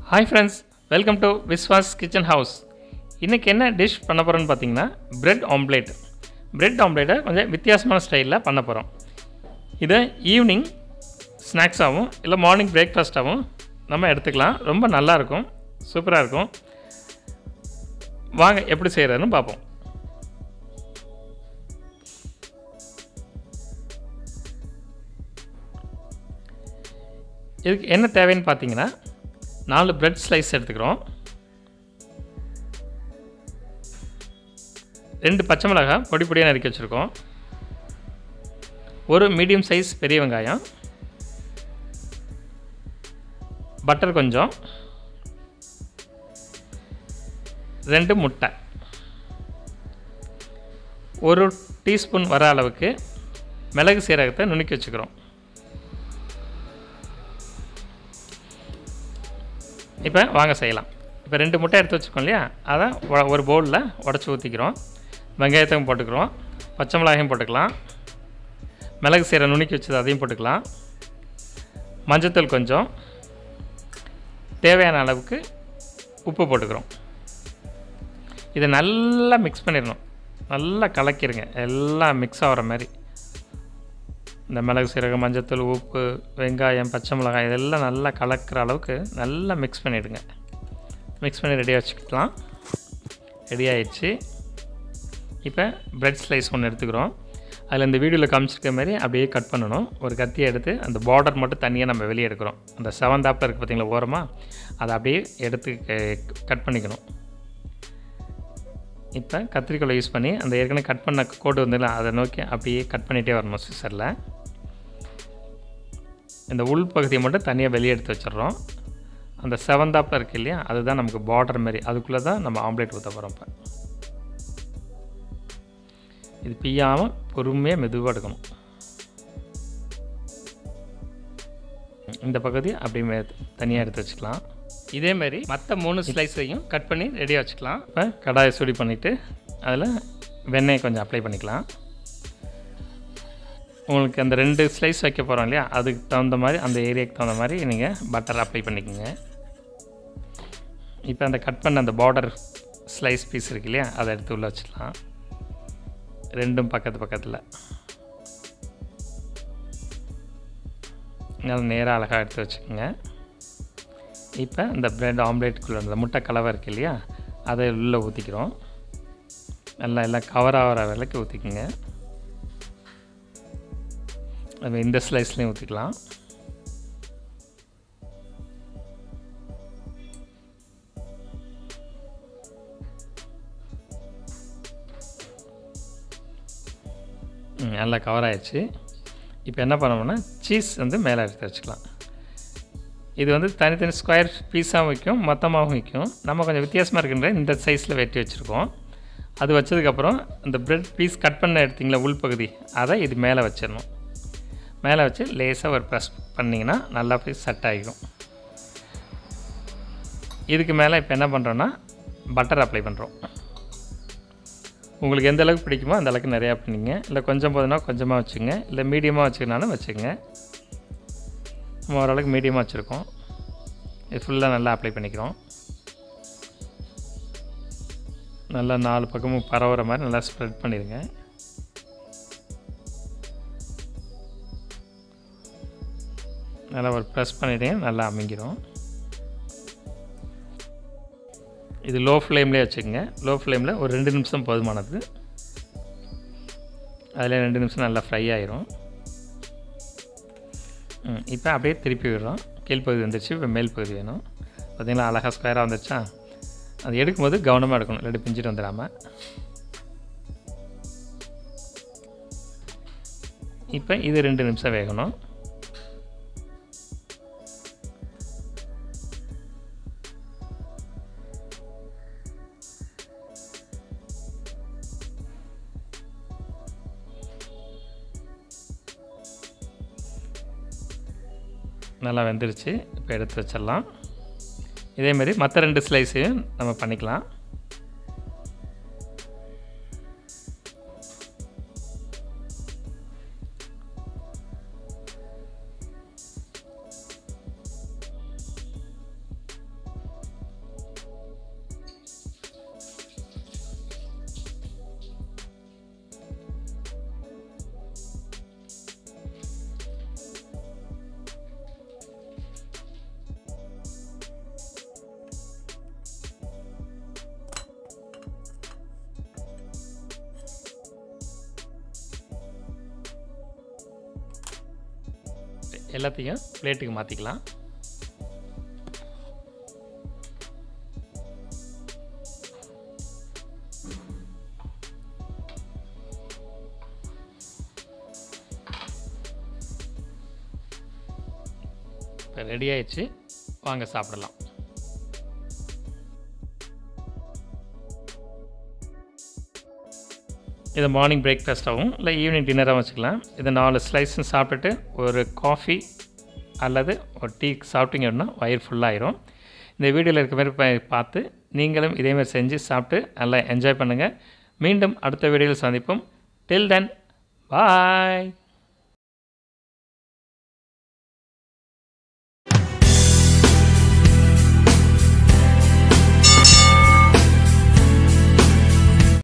hi friends welcome to Vishwas kitchen house இன்றைக்கி என்ன dish பண்ண போகிறோன்னு பார்த்தீங்கன்னா பிரெட் ஆம்லேட் பிரெட் ஆம்லேட்டை கொஞ்சம் வித்தியாசமான ஸ்டைலில் பண்ண போகிறோம் இதை ஈவினிங் ஸ்நாக்ஸாகவும் இல்லை மார்னிங் பிரேக்ஃபாஸ்ட்டாகவும் நம்ம எடுத்துக்கலாம் ரொம்ப நல்லாயிருக்கும் சூப்பராக இருக்கும் வாங்க எப்படி செய்கிறதுன்னு பார்ப்போம் இதுக்கு என்ன தேவைன்னு பார்த்தீங்கன்னா நாலு பிரெட் ஸ்லைஸ் எடுத்துக்கிறோம் ரெண்டு பச்சை மிளகாய் பொடி பொடியாக நறுக்கி வச்சுருக்கோம் ஒரு மீடியம் சைஸ் பெரிய வெங்காயம் பட்டர் கொஞ்சம் ரெண்டு முட்டை ஒரு டீஸ்பூன் வர அளவுக்கு மிளகு சீரகத்தை நுணுக்கி வச்சுக்கிறோம் இப்போ வாங்க செய்யலாம் இப்போ ரெண்டு முட்டை எடுத்து வச்சுருக்கோம் இல்லையா அதை ஒ- ஒரு பவுலில் உடச்சி ஊற்றிக்கிறோம் வெங்காயத்தையும் போட்டுக்கிறோம் பச்சை மிளகாயும் போட்டுக்கலாம் மிளகு சீரை நுணுக்கி வச்சது அதையும் போட்டுக்கலாம் மஞ்சத்தூள் கொஞ்சம் தேவையான அளவுக்கு உப்பு போட்டுக்கிறோம் இதை நல்லா மிக்ஸ் பண்ணிடணும் நல்லா கலக்கிடுங்க எல்லாம் மிக்ஸ் ஆகிற மாதிரி இந்த மிளகு சீரகம் மஞ்சத்தூள் உப்பு வெங்காயம் பச்சை மிளகாய் இதெல்லாம் நல்லா கலக்கிற அளவுக்கு நல்லா மிக்ஸ் பண்ணிவிடுங்க மிக்ஸ் பண்ணி ரெடியாக வச்சுக்கலாம் ரெடி ஆயிடுச்சு இப்போ பிரெட் ஸ்லைஸ் ஒன்று எடுத்துக்கிறோம் அதில் இந்த வீடியோவில் காமிச்சிருக்க மாதிரி அப்படியே கட் பண்ணணும் ஒரு கத்தியை எடுத்து அந்த பார்டர் மட்டும் தனியாக நம்ம வெளியே எடுக்கிறோம் அந்த செவந்தாப்பில் இருக்குது பார்த்தீங்களா ஓரமாக அதை அப்படியே எடுத்து கட் பண்ணிக்கணும் இப்போ கத்திரிக்கோலை யூஸ் பண்ணி அந்த ஏற்கனவே கட் பண்ண கோடு வந்துல அதை நோக்கி அப்படியே கட் பண்ணிகிட்டே வரணும் சிசரில் இந்த உள் பகுதியை மட்டும் தனியாக வெளியே எடுத்து வச்சிடுறோம் அந்த செவந்தாப்பில் இருக்கு இல்லையா அதுதான் நமக்கு பார்டர் மாதிரி அதுக்குள்ளே தான் நம்ம ஆம்லேட் ஊற்ற போகிறோம் இப்போ இது பிய்யாமல் பொறுமையாக மெதுவாக எடுக்கணும் இந்த பகுதி அப்படியே மே தனியாக எடுத்து வச்சுக்கலாம் இதே மாதிரி மற்ற மூணு ஸ்லைஸையும் கட் பண்ணி ரெடியாக வச்சுக்கலாம் இப்போ கடாயை சுடி பண்ணிவிட்டு அதில் வெண்ணெய் கொஞ்சம் அப்ளை பண்ணிக்கலாம் உங்களுக்கு அந்த ரெண்டு ஸ்லைஸ் வைக்க போகிறோம் இல்லையா அதுக்கு தகுந்த மாதிரி அந்த ஏரியாவுக்கு தகுந்த மாதிரி நீங்கள் பட்டர் அப்ளை பண்ணிக்கோங்க இப்போ அந்த கட் பண்ண அந்த பார்டர் ஸ்லைஸ் பீஸ் இருக்கு இல்லையா அதை எடுத்து உள்ளே வச்சுக்கலாம் ரெண்டும் பக்கத்து பக்கத்தில் நல்லா நேராக அழகாக எடுத்து வச்சுக்கோங்க இப்போ இந்த பிரெட் ஆம்லேட்டுக்குள்ளே அந்த முட்டை கலவை இருக்கு இல்லையா அதை உள்ளே ஊற்றிக்கிறோம் நல்லா எல்லாம் கவர் ஆகிற விலைக்கு ஊற்றிக்குங்க அது இந்த ஸ்லைஸ்லேயும் ஊற்றிக்கலாம் ம், நல்லா கவர் ஆயிடுச்சு இப்போ என்ன பண்ணோம்னா சீஸ் வந்து மேலே எடுத்து வச்சுக்கலாம் இது வந்து தனித்தனி ஸ்கொயர் பீஸாகவும் விற்கும் மொத்தமாகவும் விற்கும் நம்ம கொஞ்சம் வித்தியாசமாக இருக்கின்ற இந்த சைஸில் வெட்டி வச்சுருக்கோம் அது வச்சதுக்கப்புறம் இந்த பிரெட் பீஸ் கட் பண்ண எடுத்தீங்களா உள்பகுதி அதை இது மேலே வச்சிடணும் மேலே வச்சு லேசாக ஒரு ப்ரெஸ் பண்ணிங்கன்னா நல்லா போய் செட் ஆகிடும் இதுக்கு மேலே இப்போ என்ன பண்ணுறோன்னா பட்டர் அப்ளை பண்ணுறோம் உங்களுக்கு எந்த அளவுக்கு பிடிக்குமோ அந்த அளவுக்கு நிறையா பண்ணிங்க இல்லை கொஞ்சம் போதுனா கொஞ்சமாக வச்சுங்க இல்லை மீடியமாக வச்சுக்கினாலும் வச்சுங்க நம்ம ஓரளவுக்கு மீடியமாக வச்சுருக்கோம் இது ஃபுல்லாக நல்லா அப்ளை பண்ணிக்கிறோம் நல்லா நாலு பக்கமும் பரவுற மாதிரி நல்லா ஸ்ப்ரெட் பண்ணிடுங்க நல்லா ஒரு ப்ரெஸ் பண்ணிவிடுங்க நல்லா அமைங்கிடும் இது லோ ஃப்ளேம்லேயே வச்சுக்கோங்க லோ ஃப்ளேமில் ஒரு ரெண்டு நிமிஷம் போதுமானது அதில் ரெண்டு நிமிஷம் நல்லா ஃப்ரை ஆயிரும் ம் இப்போ அப்படியே திருப்பி விடுறோம் கீழ்ப்பகுதி வந்துருச்சு இப்போ மேல் பகுதி வேணும் பார்த்தீங்களா அழகாக ஸ்கொயராக வந்துருச்சா அது எடுக்கும்போது கவனமாக எடுக்கணும் இல்லாட்டி பிஞ்சிட்டு வந்துடாமல் இப்போ இது ரெண்டு நிமிஷம் வேகணும் நல்லா வெந்துருச்சு இப்போ எடுத்து வச்சிடலாம் இதேமாரி மற்ற ரெண்டு ஸ்லைஸையும் நம்ம பண்ணிக்கலாம் எல்லாத்தையும் பிளேட்டுக்கு மாற்றிக்கலாம் இப்போ ரெடி ஆயிடுச்சு வாங்க சாப்பிடலாம் இதை மார்னிங் பிரேக்ஃபாஸ்ட்டாகவும் இல்லை ஈவினிங் டின்னராகவும் வச்சுக்கலாம் இதை நாலு ஸ்லைஸும் சாப்பிட்டுட்டு ஒரு காஃபி அல்லது ஒரு டீ சாப்பிட்டீங்க அப்படின்னா வயிறு ஃபுல்லாயிரும் இந்த வீடியோவில் இருக்க மாதிரி பா- பார்த்து நீங்களும் இதேமாதிரி செஞ்சு சாப்பிட்டு நல்லா என்ஜாய் பண்ணுங்கள் மீண்டும் அடுத்த வீடியோவில் சந்திப்போம் டில் தென் பாய்